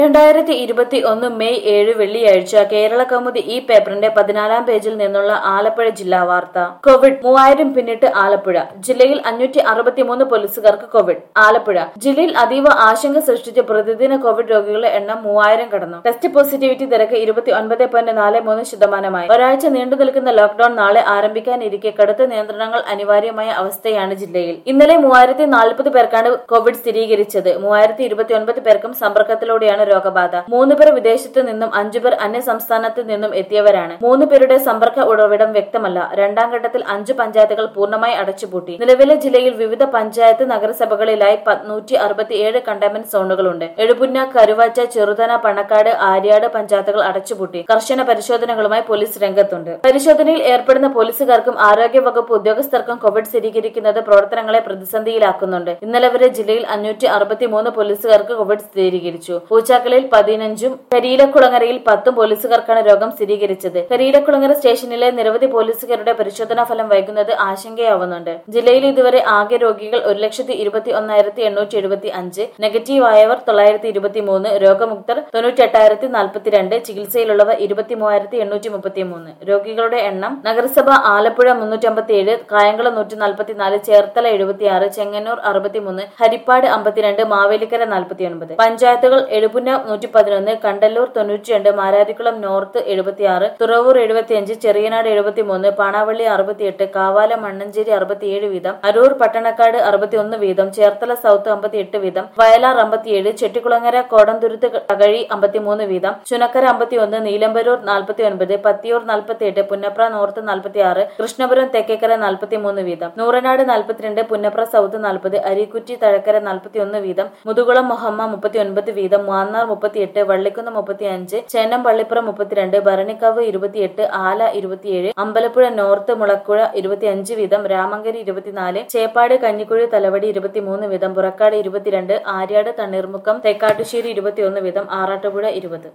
രണ്ടായിരത്തി ഇരുപത്തി ഒന്ന് മെയ് ഏഴ് വെള്ളിയാഴ്ച കേരള കൗമുദി ഈ പേപ്പറിന്റെ പതിനാലാം പേജിൽ നിന്നുള്ള ആലപ്പുഴ ജില്ലാ വാർത്ത കോവിഡ് മൂവായിരം പിന്നിട്ട് ആലപ്പുഴ ജില്ലയിൽ അഞ്ഞൂറ്റി അറുപത്തിമൂന്ന് പോലീസുകാർക്ക് കോവിഡ് ആലപ്പുഴ ജില്ലയിൽ അതീവ ആശങ്ക സൃഷ്ടിച്ച പ്രതിദിന കോവിഡ് രോഗികളുടെ എണ്ണം മൂവായിരം കടന്നു ടെസ്റ്റ് പോസിറ്റിവിറ്റി നിരക്ക് ഇരുപത്തി ഒൻപത് പോയിന്റ് നാല് മൂന്ന് ശതമാനമായി ഒരാഴ്ച നീണ്ടു നിൽക്കുന്ന ലോക്ഡൌൺ നാളെ ആരംഭിക്കാനിരിക്കെ കടുത്ത നിയന്ത്രണങ്ങൾ അനിവാര്യമായ അവസ്ഥയാണ് ജില്ലയിൽ ഇന്നലെ മൂവായിരത്തി നാൽപ്പത് പേർക്കാണ് കോവിഡ് സ്ഥിരീകരിച്ചത് മൂവായിരത്തി ഇരുപത്തി ഒൻപത് പേർക്കും സമ്പർക്കത്തിലൂടെയാണ് രോഗബാധ മൂന്ന് പേർ വിദേശത്ത് നിന്നും അഞ്ചു പേർ അന്യ സംസ്ഥാനത്ത് നിന്നും എത്തിയവരാണ് മൂന്ന് പേരുടെ സമ്പർക്ക ഉറവിടം വ്യക്തമല്ല രണ്ടാം ഘട്ടത്തിൽ അഞ്ച് പഞ്ചായത്തുകൾ പൂർണ്ണമായി അടച്ചുപൂട്ടി നിലവിലെ ജില്ലയിൽ വിവിധ പഞ്ചായത്ത് നഗരസഭകളിലായി നൂറ്റി അറുപത്തിയേഴ് കണ്ടെയ്ൻമെന്റ് സോണുകളുണ്ട് എഴുപുന്ന കരുവാച്ച ചെറുതന പണക്കാട് ആര്യാട് പഞ്ചായത്തുകൾ അടച്ചുപൂട്ടി കർശന പരിശോധനകളുമായി പോലീസ് രംഗത്തുണ്ട് പരിശോധനയിൽ ഏർപ്പെടുന്ന പോലീസുകാർക്കും ആരോഗ്യ വകുപ്പ് ഉദ്യോഗസ്ഥർക്കും കോവിഡ് സ്ഥിരീകരിക്കുന്നത് പ്രവർത്തനങ്ങളെ പ്രതിസന്ധിയിലാക്കുന്നുണ്ട് ഇന്നലെ വരെ ജില്ലയിൽ അഞ്ഞൂറ്റി അറുപത്തിമൂന്ന് പോലീസുകാർക്ക് കോവിഡ് സ്ഥിരീകരിച്ചു പൂച്ചാക്കലിൽ പതിനഞ്ചും കരിയിലക്കുളങ്ങരയിൽ പത്തും പോലീസുകാർക്കാണ് രോഗം സ്ഥിരീകരിച്ചത് കരിയിലക്കുളങ്ങര സ്റ്റേഷനിലെ നിരവധി പോലീസുകാരുടെ പരിശോധനാ ഫലം വൈകുന്നത് ആശങ്കയാവുന്നുണ്ട് ജില്ലയിൽ ഇതുവരെ ആകെ രോഗികൾ ഒരു ലക്ഷത്തി ഇരുപത്തി ഒന്നായിരത്തി എണ്ണൂറ്റി എഴുപത്തി അഞ്ച് നെഗറ്റീവ് ആയവർ തൊള്ളായിരത്തി ഇരുപത്തി മൂന്ന് രോഗമുക്തർ തൊണ്ണൂറ്റി എട്ടായിരത്തി നാൽപ്പത്തിരണ്ട് ചികിത്സയിലുള്ളവർ ഇരുപത്തി മൂവായിരത്തി എണ്ണൂറ്റി മുപ്പത്തി മൂന്ന് രോഗികളുടെ എണ്ണം നഗരസഭ ആലപ്പുഴ മുന്നൂറ്റമ്പത്തിയേഴ് കായംകുളം നൂറ്റി നാൽപ്പത്തിനാല് ചേർത്തല എഴുപത്തിയാറ് ചെങ്ങന്നൂർ അറുപത്തിമൂന്ന് ഹരിപ്പാട് അമ്പത്തിരണ്ട് മാവേലിക്കര നാൽപ്പത്തിയൊൻപത് പഞ്ചായത്തുകൾ എഴുപുന്ന നൂറ്റി പതിനൊന്ന് കണ്ടല്ലൂർ തൊണ്ണൂറ്റിരണ്ട് മാരാരിക്കുളം നോർത്ത് എഴുപത്തിയാറ് തുറവൂർ എഴുപത്തിയഞ്ച് ചെറിയനാട് എഴുപത്തിമൂന്ന് പാണാവള്ളി അറുപത്തിയെട്ട് കാവാല മണ്ണഞ്ചേരി അറുപത്തിയേഴ് വീതം അരൂർ പട്ടണക്കാട് അറുപത്തിയൊന്ന് വീതം ചേർത്തല സൗത്ത് അമ്പത്തിയെട്ട് വീതം വയലാർ അമ്പത്തിയേഴ് ചെട്ടിക്കുളങ്ങര കോടംതുരുത്ത് തകഴി അമ്പത്തിമൂന്ന് വീതം ചുനക്കര അമ്പത്തിയൊന്ന് നീലമ്പരൂർ നാൽപ്പത്തിയൊൻപത് പത്തിയൂർ നാൽപ്പത്തിയെട്ട് പുന്നപ്ര നോർത്ത് നാൽപ്പത്തിയാറ് കൃഷ്ണപുരം തെക്കേക്കര നാൽപ്പത്തിമൂന്ന് വീതം നൂറനാട് നാൽപ്പത്തിരണ്ട് പുന്നപ്ര സൗത്ത് നാൽപ്പത് അരിക്കുറ്റി തഴക്കര നാൽപ്പത്തിയൊന്ന് വീതം മുതുകുളം മൊഹമ്മ മുപ്പത്തിയൊൻപത് വീതം മാന്നാർ മുപ്പത്തിയെട്ട് വള്ളിക്കുന്ന് മുപ്പത്തിയഞ്ച് ചേനം പള്ളിപ്പുറം മുപ്പത്തിരണ്ട് ഭരണിക്കാവ് ഇരുപത്തിയെട്ട് ആല ഇരുപത്തിയേഴ് അമ്പലപ്പുഴ നോർത്ത് മുളക്കുഴ ഇരുപത്തിയഞ്ച് വീതം രാമങ്കരി ഇരുപത്തിനാല് ചേപ്പാട് കഞ്ഞിക്കുഴി തലവടി ഇരുപത്തിമൂന്ന് വീതം പുറക്കാട് ഇരുപത്തിരണ്ട് ആര്യാട് തണ്ണീർമുക്കം തെക്കാട്ടുശ്ശേരി ഇരുപത്തിയൊന്ന് വീതം ആറാട്ടുപുഴ ഇരുപത്